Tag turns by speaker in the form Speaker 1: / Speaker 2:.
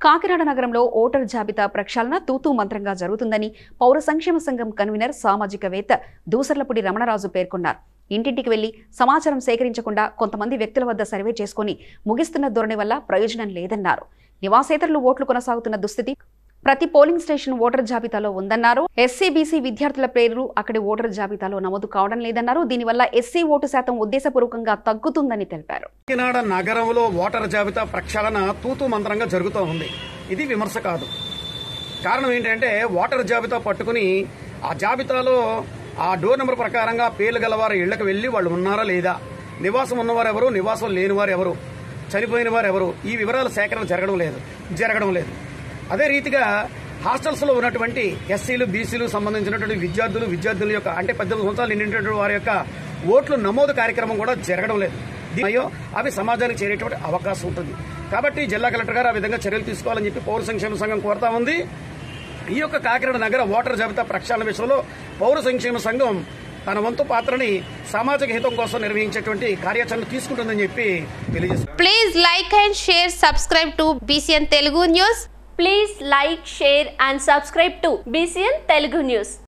Speaker 1: కాకినాడ నగరంలో ఓటర్ జాబితా ప్రక్షాళన తూతూ మంత్రంగా జరుగుతుందని పౌర సంక్షేమ సంఘం కన్వీనర్ సామాజికవేత్త దూసర్లపూడి రమణరాజు పేర్కొన్నారు ఇంటింటికి వెళ్లి సమాచారం సేకరించకుండా కొంతమంది వ్యక్తుల వద్ద సర్వే చేసుకుని ముగిస్తున్న ధోరణి వల్ల ప్రయోజనం లేదన్నారు నివాసేతరులు ఓట్లు కొనసాగుతున్న దుస్థితి ప్రతి పోలింగ్ స్టేషన్ ఓటర్ జాబితాలో ఉందన్నారు ఎస్సీ బీసీ విద్యార్థుల పేర్లు అక్కడి ఓటర్ జాబితాలో నమోదు కావడం లేదన్నారు దీనివల్ల ఎస్సీ ఓటు శాతం ఉద్దేశపూర్వకంగా తగ్గుతుందని తెలిపారు
Speaker 2: కాకినాడ నగరంలో ఓటర్ జాబితా ప్రక్షాళన తూతూ మంత్రంగా జరుగుతూ ఉంది ఇది విమర్శ కాదు కారణం ఏంటంటే ఓటర్ జాబితా పట్టుకుని ఆ జాబితాలో ఆ డోర్ నెంబర్ ప్రకారంగా పేర్లు గలవారు ఇళ్లకు వెళ్ళి వాళ్ళు ఉన్నారా లేదా నివాసం ఉన్నవారు ఎవరు నివాసం లేని వారు ఎవరు చనిపోయిన వారు ఎవరు ఈ వివరాల సేకరణ జరగడం లేదు జరగడం లేదు అదే రీతిగా హాస్టల్స్లో ఉన్నటువంటి ఎస్సీలు బీసీలు సంబంధించినటువంటి విద్యార్థులు విద్యార్థుల యొక్క అంటే పద్దెనిమిది సంవత్సరాలు నిండినటువంటి వారి యొక్క ఓట్లు నమోదు కార్యక్రమం కూడా జరగడం లేదు అయ్యో అవి సమాజానికి చేరేటువంటి అవకాశం ఉంటుంది కాబట్టి జిల్లా కలెక్టర్ గారు ఆ విధంగా చర్యలు తీసుకోవాలని చెప్పి పౌర సంక్షేమ సంఘం కోరుతా ఉంది ఈ యొక్క కాకినాడ నగర ఓటర్ జాబితా ప్రక్షాళన విషయంలో పౌర సంక్షేమ సంఘం తన వంతు పాత్రని సామాజిక హితం కోసం నిర్వహించేటువంటి కార్యాచరణ తీసుకుంటుందని చెప్పి తెలియజేస్తారు
Speaker 3: Please like and share, subscribe to BCN Telugu News.
Speaker 4: Please like, share and subscribe to BCN Telugu News.